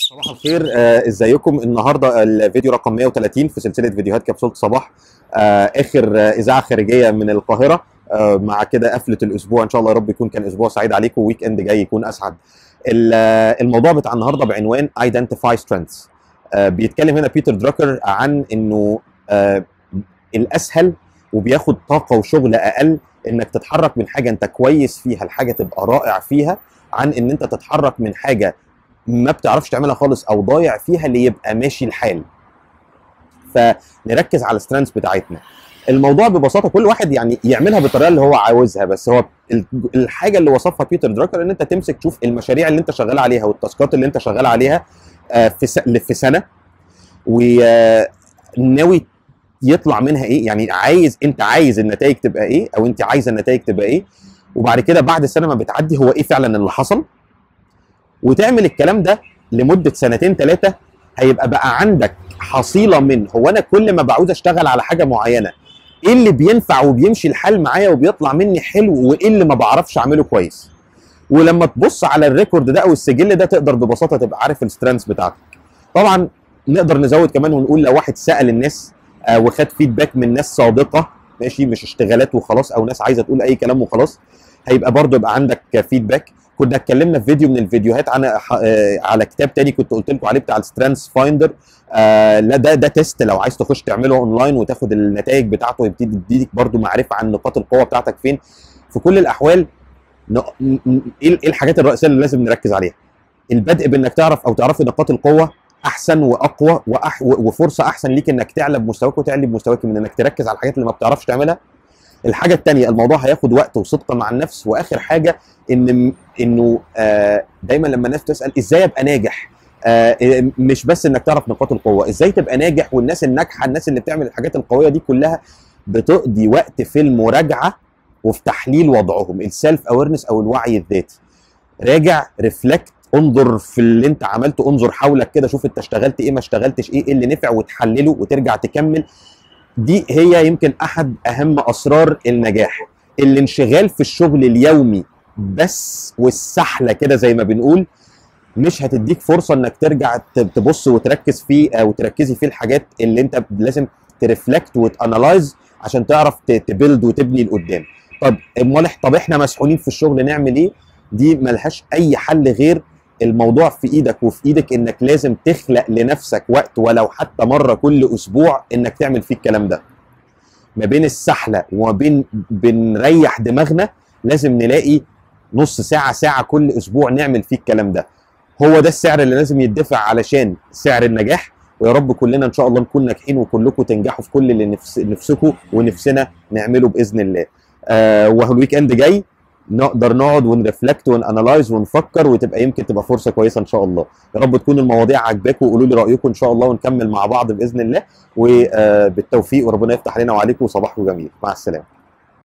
صباح الخير آه، ازيكم النهارده الفيديو رقم 130 في سلسله فيديوهات كبسوله صباح آه، اخر آه، اذاعه خارجيه من القاهره آه، مع كده قفله الاسبوع ان شاء الله يا رب يكون كان اسبوع سعيد عليكم ويك اند جاي يكون اسعد ال- آه، الموضوع بتاع النهارده بعنوان ايدنتيفاي سترينثs بيتكلم هنا بيتر دراكر عن انه آه، الاسهل وبياخد طاقه وشغل اقل انك تتحرك من حاجه انت كويس فيها لحاجه تبقى رائع فيها عن ان انت تتحرك من حاجه ما بتعرفش تعملها خالص او ضايع فيها اللي يبقى ماشي الحال فنركز على السترينثs بتاعتنا الموضوع ببساطه كل واحد يعني يعملها بالطريقه اللي هو عاوزها بس هو ال- الحاجه اللي وصفها بيتر دراكر ان انت تمسك تشوف المشاريع اللي انت شغال عليها والتاسكات اللي انت شغال عليها آه، في س- في سنه وناوي يطلع منها ايه يعني عايز انت عايز النتائج تبقى ايه او انت عايزه النتائج تبقى ايه وبعد كده بعد السنه ما بتعدي هو ايه فعلا اللي حصل وتعمل الكلام ده لمده سنتين ثلاثه هيبقى بقى عندك حصيله من هو انا كل ما بعوز اشتغل على حاجه معينه ايه اللي بينفع وبيمشي الحال معايا وبيطلع مني حلو وايه اللي ما بعرفش اعمله كويس ولما تبص على الريكورد ده او السجل ده تقدر ببساطه تبقى عارف السترينثs بتاعتك طبعا نقدر نزود كمان ونقول لو واحد سال الناس آه وخد فيدباك من ناس صادقه ماشي مش اشتغالات وخلاص او ناس عايزه تقول اي كلام وخلاص هيبقى برضه يبقى عندك فيدباك كنا اتكلمنا في فيديو من الفيديوهات عن آه، على كتاب تاني كنت قلت لكم عليه بتاع السترينث فايندر آه لا ده ده تيست لو عايز تخش تعمله اونلاين وتاخد النتائج بتاعته يبتدي يديك برضو معرفه عن نقاط القوه بتاعتك فين في كل الاحوال ن- ن- ن- ايه إيه الحاجات الرئيسيه اللي لازم نركز عليها البدء بانك تعرف او تعرفي نقاط القوه احسن واقوى وأح و- وفرصه احسن ليك انك تعلى بمستواك وتعلي بمستواك من انك تركز على الحاجات اللي ما بتعرفش تعملها الحاجه الثانيه الموضوع هياخد وقت وصدق مع النفس واخر حاجه ان انه آه دايما لما الناس تسال ازاي ابقى ناجح آه إيه، مش بس انك تعرف نقاط القوه ازاي تبقى ناجح والناس الناجحه الناس اللي بتعمل الحاجات القويه دي كلها بتقضي وقت في المراجعه وفي تحليل وضعهم السيلف اويرنس او الوعي الذاتي راجع ريفلكت انظر في اللي انت عملته انظر حولك كده شوف انت اشتغلت ايه ما اشتغلتش ايه ايه اللي نفع وتحلله وترجع تكمل دي هي يمكن احد اهم اسرار النجاح الانشغال في الشغل اليومي بس والسحله كده زي ما بنقول مش هتديك فرصه انك ترجع ت- تبص وتركز فيه او تركزي في الحاجات اللي انت لازم ترفلكت وتانلايز عشان تعرف ت- تبيلد وتبني لقدام طب امال إح- طب احنا مسحولين في الشغل نعمل ايه دي ملهاش اي حل غير الموضوع في ايدك وفي ايدك انك لازم تخلق لنفسك وقت ولو حتى مره كل اسبوع انك تعمل فيه الكلام ده ما بين السحله وما بين بنريح دماغنا لازم نلاقي نص ساعه ساعه كل اسبوع نعمل فيه الكلام ده هو ده السعر اللي لازم يدفع علشان سعر النجاح ويا رب كلنا ان شاء الله نكون ناجحين وكلكم تنجحوا في كل اللي نفس نفسكم ونفسنا نعمله باذن الله آه وهو الويك اند جاي نقدر نقعد ونرفلكت ونانلايز ونفكر وتبقى يمكن تبقى فرصه كويسه ان شاء الله يا رب تكون المواضيع عاجباكم وقولوا لي رايكم ان شاء الله ونكمل مع بعض باذن الله وبالتوفيق وربنا يفتح علينا وعليكم وصباحكم جميل مع السلامه